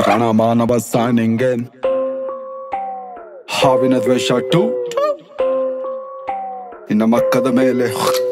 ರಣಮಾನವ ಸಾಣಿಂಗೆ ಹಾವಿನ ದ್ವೇಷ ಟು ನಿನ್ನ ಮಕ್ಕದ ಮೇಲೆ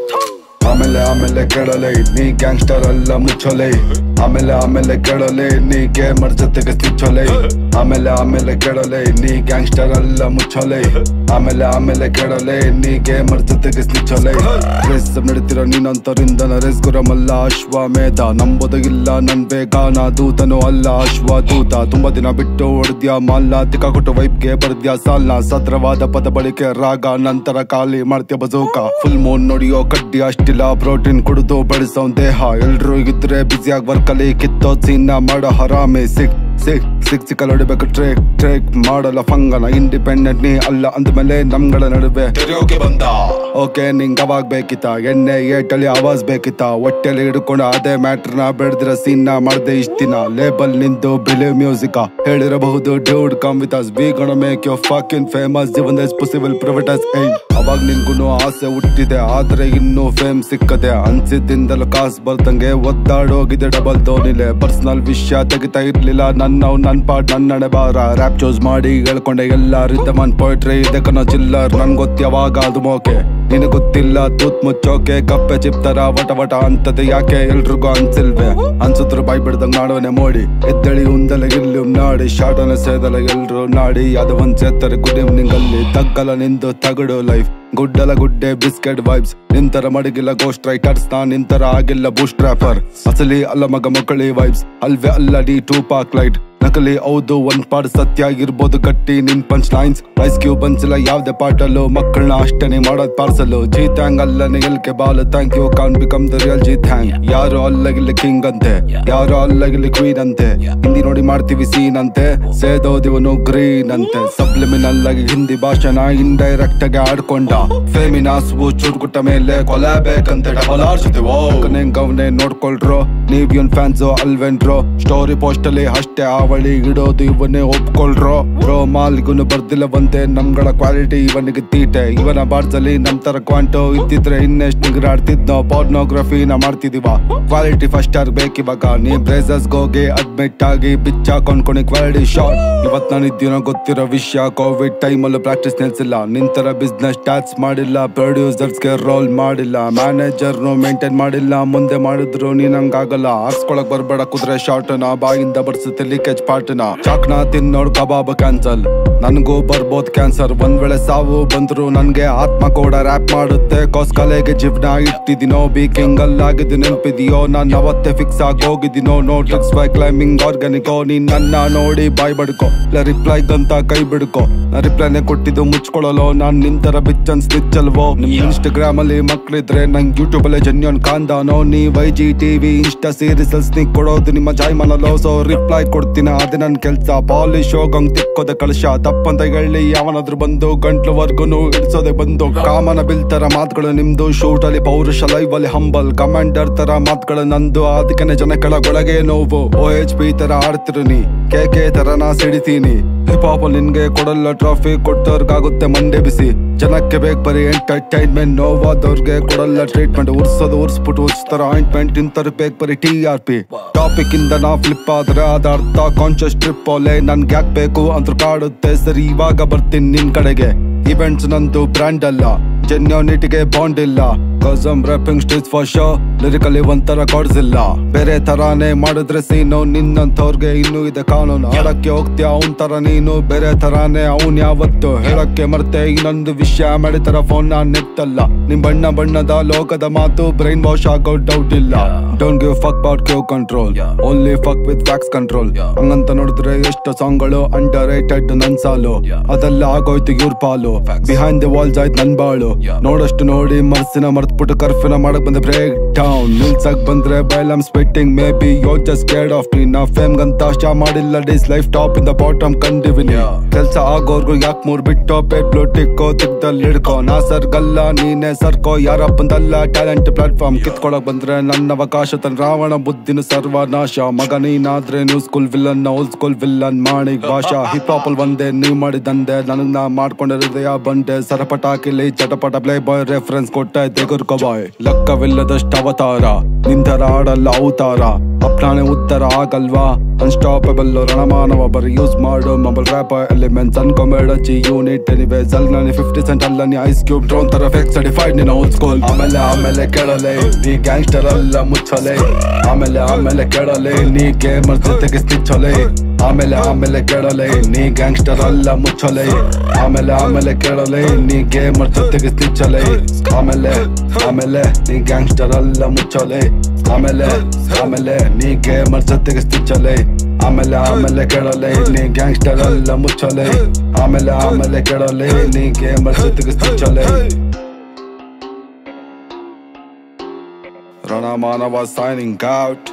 ಆಮೇಲೆ ಆಮೇಲೆ ಕೆಳಲೆ ನೀ ಗ್ಯಾಂಗ್ಸ್ಟರ್ ಅಲ್ಲ ಮುಚ್ಚೊಲೆ ಆಮೇಲೆ ಆಮೇಲೆ ಕೆಳಲೆ ನೀ ಗೇಮರ್ ಜೊತೆಗೆ ಸ್ವಿಚ್ಚೊಲೆ ಆಮೇಲೆ ಆಮೇಲೆ ಕೆಳಲೆ ನೀ ಗ್ಯಾಂಗ್ಸ್ಟರ್ ಅಲ್ಲ ಮುಚ್ಚೊಲೆ ಆಮೇಲೆ ಆಮೇಲೆ ಕೆಳಲೆ ನೀ ಗೇಮರ್ ಜೊತೆಗೆ ಸ್ನಿಚ್ಚೊಲೆ ರೇಸ್ ನಡೀತಿರೋ ನೀನಂತರಿಂದ ನರೇಸ್ ಗುರಮಲ್ಲ ಅಶ್ವಮೇಧ ನಂಬೋದು ಇಲ್ಲ ನನ್ ಬೇಗ ನಾ ದೂತನು ಅಲ್ಲ ಅಶ್ವ ದೂತ ತುಂಬಾ ದಿನ ಬಿಟ್ಟು ಹೊಡೆದ್ಯಾ ಮಾಲ್ನ ತಿಕ್ಕ ಕೊಟ್ಟು ವೈಬ್ಗೆ ಬರ್ದ್ಯಾ ಸಾಲ್ನ ಸದ್ರವಾದ ಪದ ಬಳಿಕೆ ರಾಗ ನಂತರ ಖಾಲಿ ಮಾಡ್ತೀಯ ಬಜೂಕ ಫುಲ್ ಮೂನ್ ನೋಡಿಯೋ ಕಡ್ಡಿ ಅಷ್ಟಿಲ್ಲ ಪ್ರೋಟೀನ್ ಕುಡಿದು ಬೆಳೆಸೋ ದೇಹ ಎಲ್ರು ಇದ್ರೆ ಬ್ಯುಸಿಯಾಗಿ ವರ್ಕಲ್ಲಿ ಕಿತ್ತೋ ಸೀನ ಮಾಡೋ ಹರಾಮಿ ಸಿಕ್ ಸಿಕ್ ಸಿಕ್ ಸಿಕ್ಕಲ್ಲಿ ಹೊಡಿಬೇಕು ಟ್ರೇಕ್ ಟ್ರೇಕ್ ಮಾಡಲ್ಲ ಫಂಗನ ಇಂಡಿಪೆಂಡೆಂಟ್ ನೀ ಅಲ್ಲ ಅಂದ್ಮೇಲೆ ನಮ್ಗಳ ನಡುವೆ ತೆರೆಯೋಕೆ ಬಂದ ಓಕೆ ನಿಂಗ್ ಅವಾಗ ಬೇಕಿತ್ತ ಎಣ್ಣೆ ಏಟಲ್ಲಿ ಆವಾಜ್ ಬೇಕಿತ್ತ ಹೊಟ್ಟೆಲಿ ಹಿಡ್ಕೊಂಡು ಅದೇ ಮ್ಯಾಟ್ರನ ಬೆಳೆದಿರೋ ಸೀನ್ ಮಾಡ್ದೆ ಇಷ್ಟ ದಿನ ಲೇಬಲ್ ನಿಂದು ಬಿಲಿವ್ ಮ್ಯೂಸಿಕ ಹೇಳಿರಬಹುದು dude come with us we ಗೋಣ ಮೇಕ್ ಯೋ ಫಾಕಿನ್ ಫೇಮಸ್ ಜೀವನ ಇಸ್ ಪಾಸಿಬಲ್ ಪ್ರೈವೇಟೈಸ್ ಏಯ್ ಅವಾಗ ನಿನ್ಗೂ ಆಸೆ ಹುಟ್ಟಿದೆ ಆದ್ರೆ ಇನ್ನು ಫೇಮ್ ಸಿಕ್ಕದೆ ಅನ್ಸಿದ್ದಿಂದಲೂ ಕಾಸ್ ಬರ್ದಂಗೆ ಒದ್ದಾಡೋಗಿದೆ ಡಬಲ್ ತೋನಿಲೆ ಪರ್ಸನಲ್ ವಿಷಯ ತೆಗಿತಾ ಇರ್ಲಿಲ್ಲ ನನ್ನ ನನ್ ಪಾಟ್ ನನ್ನ ಹಣೆ ಬಾರ ರ್ಯಾಪ್ ಚೂಸ್ ಮಾಡಿ ಹೇಳ್ಕೊಂಡೆ ಎಲ್ಲ ರಿದಮನ್ ಪೋಯ್ಟ್ರಿ ಇದೆ ಕನ್ನೋ ಚಿಲ್ಲರ್ ನನ್ ಗೊತ್ತು ಯಾವಾಗ ಅದು ಮೋಕೆ ನಿನಗೆ ಗೊತ್ತಿಲ್ಲ ತೂತ್ ಮುಚ್ಚೋಕೆ ಕಪ್ಪೆ ಚಿಪ್ತರ ವಟ ವಟ ಅಂತದೆ ಯಾಕೆ ಎಲ್ರಿಗೂ ಅನ್ಸಿಲ್ವೆ ಅನ್ಸುದ್ರು ಬಾಯ್ ಬಿಡ್ದಂಗ್ ಮಾಡುವನೆ ಮೋಡಿ ಎದ್ದಳಿ ಉಂದಲ ಇಲ್ಲಿ ನಾಡಿ ಶಾಟನ ಸೇದಲ ಎಲ್ರು ನಾಡಿ ಅದು ಒಂದ್ ಸೇತಾರೆ ಗುಡ್ ಈವ್ನಿಂಗ್ ಅಲ್ಲಿ ತಗ್ಗಲ ನಿಂದು ತಗಡು ಲೈಫ್ ಗುಡ್ಡಲ ಗುಡ್ಡೆ ಬಿಸ್ಕೆಟ್ ವೈಬ್ಸ್ ನಿಂತರ ಮಡಗಿಲ್ಲ ಗೋಸ್ಟ್ ರೈಟರ್ಸ್ ನಾ ನಿಂತರ ಆಗಿಲ್ಲ ಬೂಸ್ಟ್ ಟ್ರಾಫರ್ ಅಸಲಿ ಅಲ್ಲ ಮಗ ಮಕ್ಕಳಿ ವೈಬ್ಸ್ ಅಲ್ವೇ ಅಲ್ಲ ಡಿ ಟೂ ಪಾಕ್ ಲೈಟ್ ನಕಲಿ ಹೌದು ಒಂದ್ ಪಾಡ್ ಸತ್ಯ ಆಗಿರ್ಬೋದು ಗಟ್ಟಿ ನಿನ್ ಪಂಚ್ ಲೈನ್ಸ್ ಐಸ್ ಕ್ಯೂಬ್ ಅನ್ಸಿಲ್ಲ ಯಾವ್ದೇ ಪಾಟಲ್ಲೂ ಮಕ್ಕಳನ್ನ ಅಷ್ಟನೇ ಮಾಡೋದ್ ಪಾರ್ಸಲು ಜೀ ಥ್ಯಾಂಗ್ ಅಲ್ಲನೆ ಎಲ್ಕೆ ball thank you can become the real G thang ಯಾರು ಅಲ್ಲಗಿಲ್ಲ ಕಿಂಗ್ ಅಂತೆ ಯಾರು ಅಲ್ಲಗಿಲ್ಲ ಕ್ವೀನ್ ಅಂತೆ ಹಿಂದಿ ನೋಡಿ ಮಾಡ್ತೀವಿ ಸೀನ್ ಅಂತೆ ಸೇದೋದಿವನು ಗ್ರೀನ್ ಅಂತೆ ಸಬ್ಲಿಮಿನಲ್ ಆಗಿ ಹಿಂದಿ ಭಾಷಣ ಇಂಡೈರೆಕ್ಟ್ ಆಗಿ ಆಡ್ಕೊಂಡ ಫೇಮಿನಾಸ್ ಚುರುಕುಟ್ಟ ಮೇಲೆ ಕೊಲಾಬೇಕಂತೆ ಡಬಲ್ ಆರ್ಸಿದೀವೋ ಗವ್ನೆ ನೋಡ್ಕೊಳ್ರೋ ನೀವ್ ಇವನ್ ಫ್ಯಾನ್ಸ್ ಅಲ್ವೆನ್ರೋ ಸ್ಟೋರಿ ಪೋಸ್ಟ್ ಅಲ್ಲಿ ಅಷ್ಟೇ ಆವಳಿ ಇಡೋದು ಇವನ್ನೇ ಒಪ್ಕೊಳ್ರೋ ಬ್ರೋ ಮಾಲ್ಗುನು ಬರ್ದಿಲ್ಲವಂತೆ ನಮ್ಗಳ ಕ್ವಾಲಿಟಿ ಇವನಿಗೆ ತೀಟೆ ಇವನ ಬಾರ್ಸಲ್ಲಿ ನಮ್ ತರ ಕ್ವಾಂಟೋ ಇದ್ದಿದ್ರೆ ಇನ್ನೆಷ್ಟು ನಿಗ್ರಾಡ್ತಿದ್ನೋ ಪೋರ್ನೋಗ್ರಫಿನ ಮಾಡ್ತಿದೀವ ಕ್ವಾಲಿಟಿ ಫಸ್ಟ್ ಆರ್ ಬೇಕಿವಾಗ ನೀ ಬ್ರೇಸಸ್ ಹೋಗಿ ಅಡ್ಮಿಟ್ ಆಗಿ ಬಿಚ್ ಹಾಕೊಂಡ್ಕೊಂಡು ಕ್ವಾಲಿಟಿ ಶಾಟ್ ಇವತ್ ನಾನು ಇದ್ದೀನೋ ಗೊತ್ತಿರೋ ವಿಷಯ ಕೋವಿಡ್ ಟೈಮಲ್ಲೂ ಪ್ರಾಕ್ಟೀಸ್ ನಿಲ್ಸಿಲ್ಲ ನಿಂತರ ಬಿಸ್ನೆಸ್ ಸ್ಟಾರ್ಟ್ಸ್ ಮಾಡಿಲ್ಲ ಪ್ರೊಡ್ಯೂಸರ್ಸ್ಗೆ ರೋಲ್ ಮಾಡಿಲ್ಲ ಮ್ಯಾನೇಜರ್ನು ಮೇಂಟೈನ್ ಮಾಡಿಲ್ಲ ಮುಂದೆ ಮಾಡಿದ್ರು ನೀನಂಗಾಗಲ್ಲ ಹಾಕ್ಸ್ಕೊಳಕ್ ಬರ್ಬೇಡ ಕುದುರೆ ಶಾರ್ಟ್ನ ಬಾಯಿಂದ ಬರ್ಸುತ್ತೆ ಲೀಕೇಜ್ ಪಾರ್ಟ್ನ ಚಾಕ್ನ ತಿನ್ನೋಡ್ ಕಬಾಬ್ ಕ್ಯಾನ್ಸಲ್ ನನ್ಗೂ ಬರ್ಬೋದ್ ಕ್ಯಾನ್ಸರ್ ಒಂದ್ ವೇಳೆ ಸಾವು ಬಂದ್ರು ನನ್ಗೆ ಆತ್ಮ ಕೂಡ ರ್ಯಾಪ್ ಮಾಡುತ್ತೆ ಕೋಸ್ ಕಲೆಗೆ ಜೀವನ ಇಟ್ಟಿದಿನೋ ಬೀಕಿಂಗ್ ಅಲ್ಲಾಗಿದ್ದು ನೆನ್ಪಿದೆಯೋ ನಾನ್ ಅವತ್ತೇ ಫಿಕ್ಸ್ ಆಗಿ ಹೋಗಿದ್ದೀನೋ ನೋ ಟ್ರಿಕ್ಸ್ ಬೈ ಕ್ಲೈಂಬಿಂಗ್ ಆರ್ಗಾನಿಕೋ ನೀನ್ ನನ್ನ ನೋಡಿ ಬಾಯ್ ಬಡ್ಕೋ ಇಲ್ಲ ರಿಪ್ಲೈ ಅಂತ ಕೈ ಬಿಡ್ಕೋ ನಾ ರಿಪ್ಲೈನೇ ಕೊಟ್ಟಿದ್ದು ಮುಚ್ಕೊಳ್ಳಲು ನಾನ್ ನಿಂತರ ಬಿಚ್ಚನ್ ಸ್ನಿಚ್ಚಲ್ವೋ ನಿಮ್ ಇನ್ಸ್ಟಾಗ್ರಾಮ್ ಅಲ್ಲಿ ಮಕ್ಳಿದ್ರೆ ನಂಗ್ ಯೂಟ್ಯೂಬ್ ಅಲ್ಲೇ ಜನ್ಯನ್ ಕಾಂದಾನೋ ನೀ Y G TV Insta series ಅಲ್ಲಿ ಸ್ನಿಕ್ ಕೊಡೋದು ನಿಮ್ಮ ಜಾಯ್ ಮನಲೋ ಸೊ ರಿಪ್ಲೈ ಕೊಡ್ತೀನ ಅದೇ ನನ್ ಕೆಲ್ಸ ಪಾಲಿಶ್ ಹೋಗಂಗ್ ತಿಕ್ಕೋದೆ ಕಳಶ ತಪ್ಪಂತ ಹೇಳಿ ಯಾವನಾದ್ರೂ ಬಂದು ಗಂಟ್ಲವರ್ಗುನು ಇಡ್ಸೋದೆ ಬಂದು ಕಾಮನ ಬಿಲ್ ತರ ಮಾತುಗಳು ನಿಮ್ದು ಶೂಟ್ ಅಲ್ಲಿ ಪೌರುಷ ಲೈವ್ ಅಲ್ಲಿ ಹಂಬಲ್ ಕಮಾಂಡರ್ ತರ ಮಾತುಗಳು ನಂದು ಅದಕ್ಕೆ ಜನಗಳ ಒಳಗೆ ನೋವು ಓ ಎಚ್ ಪಿ ತರ ಆಡ್ತಿರು ನೀ ಕೆ ಕೆ ತರ ನಾ ಸಿಡಿತೀನಿ ಹಿಪ್ ಹಾಪ್ ನಿನ್ಗೆ ಕೊಡಲ್ಲ ಟ್ರಾಫಿ ಕೊಟ್ಟವ್ರಿಗಾಗುತ್ತೆ ಮಂಡೆ ಬಿಸಿ ಜನಕ್ಕೆ ಬೇಕು ಬರೀ ಎಂಟರ್ಟೈನ್ಮೆಂಟ್ ನೋವಾದವ್ರಿಗೆ ಕೊಡಲ್ಲ ಟ್ರೀಟ್ಮೆಂಟ್ ಉರ್ಸೋದು ಉರ್ಸ್ಬಿಟ್ಟು ಉರ್ಸ್ತಾರ ಆಯಿಂಟ್ಮೆಂಟ್ ಇಂತರ ಬೇಕು ಬರೀ ಟಿ ಆರ್ ಪಿ ಟಾಪಿಕ್ ಇಂದ ನಾ ಫ್ಲಿಪ್ ಆದ್ರೆ ಅದ ಅರ್ಥ ಕಾನ್ಶಿಯಸ್ ಟ್ರಿಪ್ ಓಲೆ ನನ್ಗೆ ಯಾಕೆ ಬೇಕು ಅಂತ ಕಾಡುತ್ತೆ ಸರಿ ಇವಾಗ ಬರ್ತೀನಿ ನಿನ್ ಕಡೆಗೆ ಇವೆಂಟ್ಸ್ ನಂದು ಬ್ರ್ಯಾಂಡ್ ಅಲ್ಲ ಜೆನ್ಯೂನಿಟಿಗೆ ಬಾಂಡ್ ಇಲ್ಲ cause I'm rapping stage for show lyrically ಒಂಥರ ಕಾರ್ಡ್ಸ್ ಇಲ್ಲ ಬೇರೆ ತರಾನೇ ಮಾಡಿದ್ರೆ ಸೀನು ನಿನ್ನಂತವ್ರಿಗೆ ಇನ್ನೂ ಇದೆ ಕಾನೂನು ಆಡಕ್ಕೆ ಹೋಗ್ತೀಯ ಅವನ್ ತರ ನೀನು ಬೇರೆ ತರಾನೇ ಅವನ್ ಯಾವತ್ತು ಹೇಳಕ್ಕೆ ಮರ್ತೆ ಇನ್ನೊಂದು ವಿಷಯ ಮಾಡಿತರ ಫೋನ್ ನಾನ್ ನೆತ್ತಲ್ಲ ನಿಮ್ ಬಣ್ಣ ಬಣ್ಣದ ಲೋಕದ ಮಾತು ಬ್ರೈನ್ ವಾಶ್ ಆಗೋ ಡೌಟ್ ಇಲ್ಲ ಡೋಂಟ್ ಗಿವ್ ಫಕ್ ಬೌಟ್ ಕ್ಯೂ control only fuck with facts control ಹಂಗಂತ ನೋಡಿದ್ರೆ ಎಷ್ಟು ಸಾಂಗ್ಗಳು ಅಂಡರ್ ರೇಟೆಡ್ ನನ್ ಸಾಲು ಅದೆಲ್ಲ ಆಗೋಯ್ತು ಇವ್ರ ಪಾಲು ಬಿಹೈಂಡ್ ದಿ ವಾಲ್ಸ್ ಆಯ್ತು ನನ್ ಬಾಳು ನೋಡಷ್ಟು ನೋಡಿ ಮರ್ಸಿನ ಮರ್ತ್ಬಿಟ್ಟು ಕರ್ಫ್ಯೂನ ಮಾಡಕ್ ಬಂದೆ ಬ್ರೇಕ್ ಡೌನ್ ನಿಲ್ಸಕ್ ಬಂದ್ರೆ ಬೈಲ್ am spitting maybe yo just cared of me ನಾ ಫೇಮ್ ಗಂತ ಆಶಾ ಮಾಡಿಲ್ಲ ಡೇಸ್ ಲೈಫ್ ಟಾಪ್ ಇಂದ ಬಾಟಮ್ ಕಂಡಿವಿನಿ ಕೆಲ್ಸ ಆಗೋರ್ಗು ಯಾಕೆ ಮೂರ್ ಬಿಟ್ಟು ಪೇಟ್ಲು ಟಿಕ್ಕೋ ತಿಕ್ದಲ್ಲಿ ಹಿಡ್ಕೋ ನಾ ಸರ್ಗಲ್ಲ ನೀನೇ ಸರ್ಕೋ ಯಾರಪ್ಪಂದಲ್ಲ ಟ್ಯಾಲೆಂಟ್ ಪ್ಲಾಟ್ಫಾರ್ಮ್ ಕಿತ್ಕೊಳಕ್ ಬಂದ್ರೆ ನನ್ನ ಅವಕಾಶ ತನ್ ರಾವಣ ಬುದ್ಧಿನ ಸರ್ವನಾಶ ಮಗ ನೀನಾದ್ರೆ new school villain old school villain Manik Baasha hip ಹಾಪ್ ಅಲ್ಲಿ ಒಂದೇ ನೀವ್ ಮಾಡಿದಂದೆ ನನಗ್ ನಾ ಮಾಡ್ಕೊಂಡ ಹೃದಯ ಬಂಡೆ ಸರಪಟಾಕಿಲಿ ಚಟಪಟ ಪ್ಲೇ ಬಾಯ್ ರೆಫರೆನ್ಸ್ ಕೊಟ್ಟ ತೆಗುರ್ಕೊ ಬಾಯ್ ಲೆಕ್ಕವಿಲ್ಲದಷ್ಟು ಅವತಾರ ನಿಂತರ ಆಡಲ್ಲ ಅವತಾರ ಅಪ್ನಾನೆ ಉತ್ತರ ಆಗಲ್ವಾ ಅನ್ಸ್ಟಾಪಬಲ್ ರಣಮಾನವ ಬರೀ ಯೂಸ್ ಮಾಡು ಮೊಬೈಲ್ ರ್ಯಾಪ್ ಎಲಿಮೆಂಟ್ಸ್ ಅನ್ಕೊಂಬೇಡ ಜಿ ಯೂನಿಟ್ ಎನಿವೆ ಜಲ್ ನಾನು ಫಿಫ್ಟಿ ಸೆಂಟ್ ಅಲ್ಲ ನೀ ಐಸ್ ಕ್ಯೂಬ್ ಡ್ರೋನ್ ತರ ಫೇಕ್ ಸರ್ಟಿಫೈಡ್ ನಿನ್ನ ಓಲ್ಡ್ ಸ್ಕೂಲ್ ಆಮೇಲೆ ಆಮೇಲೆ ಕೇಳಲೆ ನೀ ಗ್ಯಾಂಗ್ಸ್ಟರ್ ಅಲ್ಲ ಮುಚ್ಚಲೆ ಆಮೇಲೆ ಆಮೇಲೆ ಕೇಳಲೆ ನೀ ಗೇಮರ್ ಜೊತೆಗೆ ಸ್ಟಿಚ್ಚಲೆ ಆಮೇಲೆ ಆಮೇಲೆ ಕೇಳಲೆ ನೀ ಗ್ಯಾಂಗ್ಸ್ಟರ್ ಅಲ್ಲ ಮುಚ್ಚಲೆ ಆಮೇಲೆ ಆಮೇಲೆ ಕೇಳಲೆ ನೀ ಗೇಮರ್ ಜೊತೆಗೆ ಸ್ಟಿಚ್ಚಲೆ ಆಮೇಲೆ ಆಮೇಲೆ ನೀ ಗ್ಯಾಂಗ್ಸ್ಟರ್ ಅಲ್ಲ ಮುಚ್ಚಲೆ ಆಮೇಲೆ ಆಮೇಲೆ ನೀ ಗೇಮರ್ ಜೊತೆಗೆ ಸ್ಟಿಚ್ಚಲೆ ಆಮೇಲೆ ಆಮೇಲೆ ಕೇಳಲೆ ನೀ ಗ್ಯಾಂಗ್ಸ್ಟರ್ ಅಲ್ಲ ಮುಚ್ಚಲೆ ಆಮೇಲೆ ಆಮೇಲೆ ಕೇಳಲೆ ನೀ ಗೇಮರ್ ಜೊತೆಗೆ ಸ್ಟಿಚ್ಚಲೆ ರಣಮಾನವ ಸೈನಿಂಗ್ ಔಟ್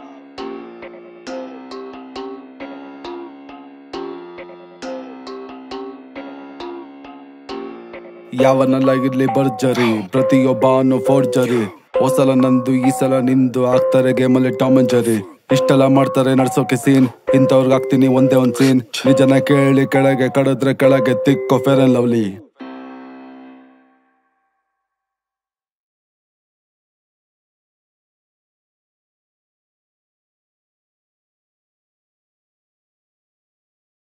ಯಾವನೆಲ್ಲ ಇರ್ಲಿ ಭರ್ಜರಿ ಪ್ರತಿಯೊಬ್ಬನು ಫೋರ್ಜರಿ ಹೊಸಲ ನಂದು ಈ ಸಲ ನಿಂದು ಆಗ್ತಾರೆ ಗೇಮಲ್ಲಿ ಟಾಮ್ ಅಂಡ್ ಜರಿ ಇಷ್ಟೆಲ್ಲ ಮಾಡ್ತಾರೆ ನಡ್ಸೋಕೆ ಸೀನ್ ಇಂಥವ್ರಿಗೆ ಹಾಕ್ತೀನಿ ಒಂದೇ ಒಂದ್ ಸೀನ್ ನಿಜನ ಕೇಳಿ ಕೆಳಗೆ ಕಡದ್ರೆ ಕೆಳಗೆ ತಿಕ್ಕೋ ಫೇರ್ ಅಂಡ್ ಲವ್ಲಿ